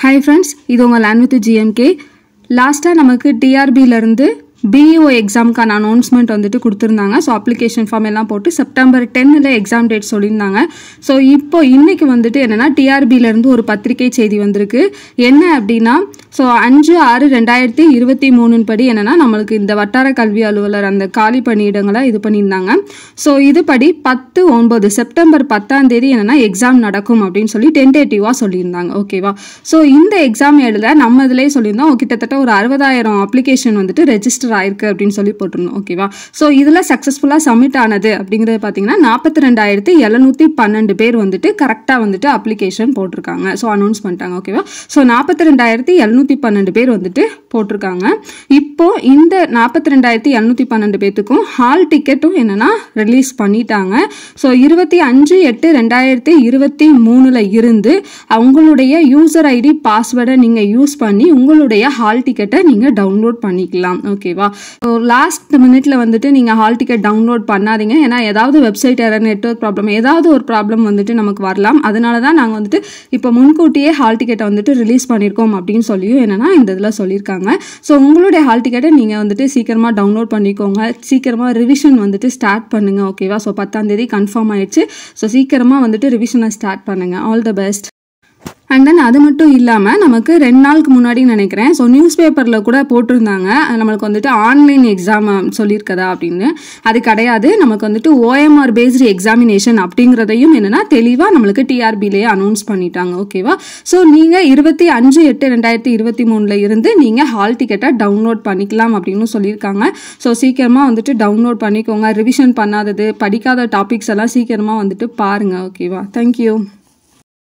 hi friends இது உங்கள் land with GMK லாஸ்ட்டாக நமக்கு டிஆர்பியிலேருந்து பிஇஓ எக்ஸாமுக்கான அனௌன்ஸ்மெண்ட் வந்துட்டு கொடுத்துருந்தாங்க ஸோ அப்ளிகேஷன் ஃபார்ம் எல்லாம் போட்டு செப்டம்பர் டென்னில் எக்ஸாம் டேட் சொல்லியிருந்தாங்க ஸோ இப்போ இன்னைக்கு வந்துட்டு என்னென்னா டிஆர்பியிலேருந்து ஒரு பத்திரிகை செய்தி வந்திருக்கு என்ன அப்படின்னா ஸோ அஞ்சு ஆறு ரெண்டாயிரத்தி இருபத்தி மூணுன்னு படி என்னென்னா நம்மளுக்கு இந்த வட்டார கல்வி அலுவலர் அந்த காலி பணியிடங்களை இது பண்ணியிருந்தாங்க ஸோ இதுபடி பத்து ஒன்பது செப்டம்பர் பத்தாம் தேதி என்னென்னா எக்ஸாம் நடக்கும் அப்படின்னு சொல்லி டென்டேட்டிவாக சொல்லியிருந்தாங்க ஓகேவா ஸோ இந்த எக்ஸாம் எழுத நம்ம இதிலே சொல்லியிருந்தோம் கிட்டத்தட்ட ஒரு அறுபதாயிரம் அப்ளிகேஷன் வந்துட்டு ரெஜிஸ்டர் ஆயிருக்கு அப்படின்னு சொல்லி போட்டிருந்தோம் ஓகேவா ஸோ இதில் சக்ஸஸ்ஃபுல்லாக சப்மிட் ஆனது அப்படிங்கிறது பார்த்தீங்கன்னா நாற்பத்தி ரெண்டாயிரத்தி எழுநூற்றி பன்னெண்டு பேர் வந்துட்டு கரெக்டாக வந்துட்டு அப்ளிகேஷன் போட்டிருக்காங்க ஸோ அனௌன்ஸ் பண்ணிட்டாங்க ஓகேவா ஸோ நாற்பத்தி ரெண்டாயிரத்தி எழுநூற்றி பன்னெண்டு பேர் வந்துட்டு போட்டிருக்காங்க இப்போ இந்த நாற்பத்தி ரெண்டாயிரத்தி எழுநூற்றி பன்னெண்டு பேர்த்துக்கும் ஹால் டிக்கெட்டும் என்னன்னா ரிலீஸ் பண்ணிட்டாங்க ஸோ இருபத்தி அஞ்சு எட்டு ரெண்டாயிரத்தி இருபத்தி மூணில் இருந்து அவங்களுடைய யூசர் ஐடி பாஸ்வேர்டை நீங்கள் யூஸ் பண்ணி உங்களுடைய ஹால் டிக்கெட்டை நீங்கள் டவுன்லோட் பண்ணிக்கலாம் ஓகேவா லாஸ்ட் மினிட்ல வந்துட்டு நீங்கள் ஹால் டிக்கெட் டவுன்லோட் பண்ணாதீங்க ஏன்னா ஏதாவது வெப்சைட் எரர் நெட்ஒர்க் ப்ராப்ளம் ஏதாவது ஒரு ப்ராப்ளம் வந்துட்டு நமக்கு வரலாம் அதனால தான் நாங்கள் வந்துட்டு இப்போ முன்கூட்டியே ஹால் டிக்கெட்டை வந்துட்டு ரிலீஸ் பண்ணியிருக்கோம் அப்படின்னு சொல்லியும் என்னன்னா இந்த இதில் சொல்லியிருக்காங்க ஸோ உங்களுடைய ஹால் டிக்கெட்டை நீங்கள் வந்துட்டு சீக்கிரமாக டவுன்லோட் பண்ணிக்கோங்க சீக்கிரமாக ரிவிஷன் வந்துட்டு ஸ்டார்ட் பண்ணுங்க ஓகேவா ஸோ பத்தாம் தேதி கன்ஃபார்ம் ஆயிடுச்சு ஸோ சீக்கிரமாக வந்துட்டு ரிவிஷனை ஸ்டார்ட் பண்ணுங்க all the best and then அது மட்டும் இல்லாமல் நமக்கு ரெண்டு நாளுக்கு முன்னாடி நினைக்கிறேன் ஸோ நியூஸ் பேப்பரில் கூட போட்டிருந்தாங்க அது நம்மளுக்கு வந்துட்டு ஆன்லைன் எக்ஸாம் சொல்லியிருக்கதா அப்படின்னு அது கிடையாது நமக்கு வந்துட்டு ஓஎம்ஆர் பேஸ்டு எக்ஸாமினேஷன் அப்படிங்கிறதையும் என்னென்னா தெளிவாக நம்மளுக்கு டிஆர்பிலேயே அனௌன்ஸ் பண்ணிட்டாங்க ஓகேவா ஸோ நீங்கள் இருபத்தி அஞ்சு எட்டு ரெண்டாயிரத்தி இருபத்தி மூணில் இருந்து நீங்கள் ஹால் டிக்கெட்டை டவுன்லோட் பண்ணிக்கலாம் அப்படின்னு சொல்லியிருக்காங்க ஸோ சீக்கிரமாக வந்துட்டு டவுன்லோட் பண்ணிக்கோங்க ரிவிஷன் பண்ணாதது படிக்காத டாபிக்ஸ் எல்லாம் சீக்கிரமாக வந்துட்டு பாருங்கள் ஓகேவா தேங்க்யூ